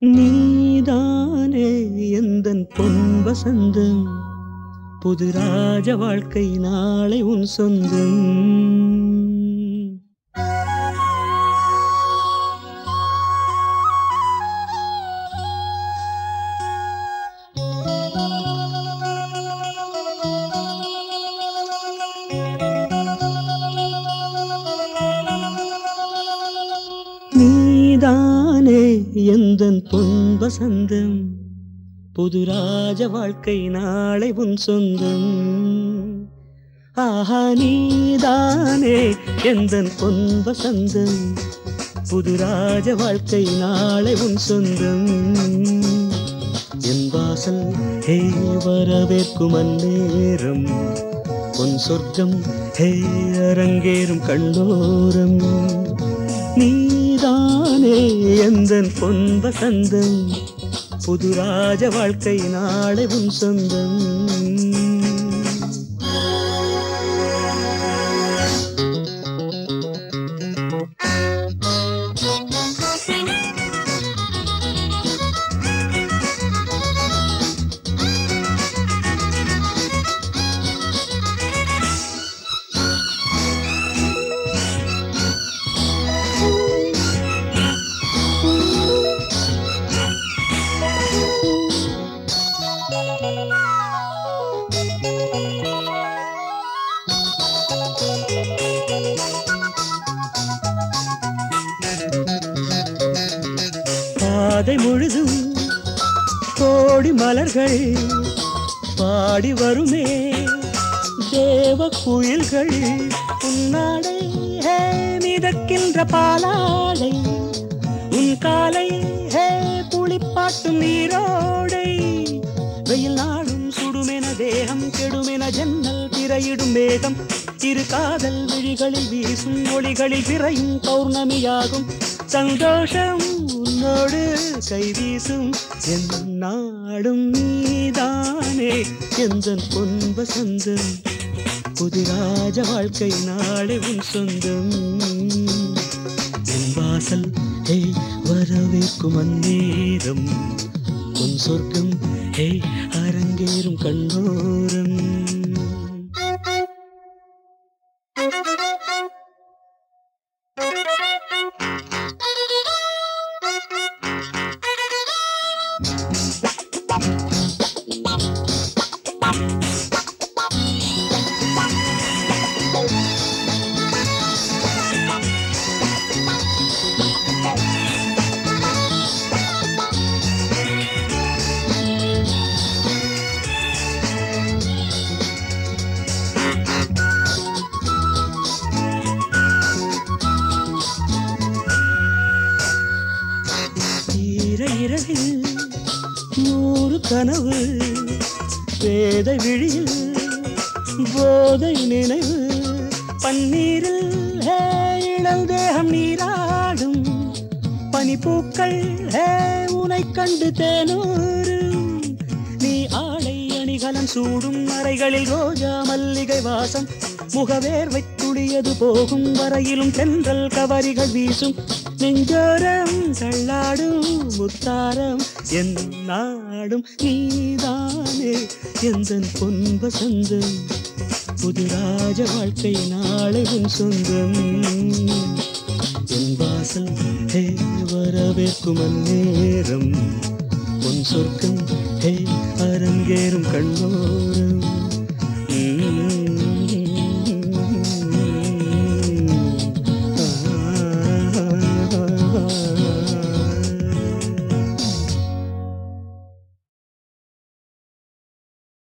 நீதானே எந்தன் பொன் வசந்தம் புது ராஜ வாழ்க்கை நாளை உன் சொந்தம் நீதானே எந்தன் பொன் வசந்தம் புது ராஜ வாழ்க்கை நாளை உன் சொந்தம் ஆஹா நீதானே எந்தன் பொன் வசந்தம் புது ராஜ வாழ்க்கை நாளை உன் சொந்தம் என் வாசல் ஹே வரவேற்கும் அந்நேரம் பொன் சொர்க்கம் ஹே அரங்கேறும் கண்டோரம் நீதானே எந்தன் பொன் வசந்தம் புது ராஜ வாழ்க்கை நாளை உன் சொந்தம் பாதை முழுதும் கோடி மலர்கள் பாடி வருமே தேவ குயில்கள் உன்னாடை ஹே மிதக்கின்ற பாலாடை உன் காலை ஹே புளிப்பாட்டும் நீரோடை வெயில் நாளும் சுடுமென தேகம் கெடுமென ஜன்னல் திரையிடும் மேகம் இரு காதல் விழிகளில் வீசும் ஒளிகளில் பிறையும் பௌர்ணமியாகும் சந்தோஷம் உன்னோடு கை வீசும் என் நாடும் நீதானே எந்தன் பொன் வசந்தம் புதிராஜ வாழ்க்கை நாளை உன் சொந்தம் என் வாசல் ஹே வரவேற்கும் அந்நேரம் உன் சொர்க்கம் ஹே அரங்கேறும் கண்ணோரம் ஈர இரவில் நூறு கனவு வேத விழியில் போதை நினைவு பன்னீரில் ஹே இளம் தேகம் நீராடும் பனிப்பூக்கள் ஹே உனை கண்டு தேனூரும் நீ ஆடை அணிகலன் சூடும் அறைகளில் ரோஜா மல்லிகை வாசம் முகவேர்வை துளியது போகும் வரையிலும் தென்றல் கவரிகள் வீசும் நெஞ்சோரம் தள்ளாடும் முத்தாரம் என் நாடும் நீதானே எந்தன் பொன் வசந்தம் புது ராஜ வாழ்க்கை நாளை உன் சொந்தம் என் வாசல் ஹே வரவேற்கும் அந்நேரம் பொன் சொர்க்கம் ஹே அரங்கேறும் கண்ணோரம்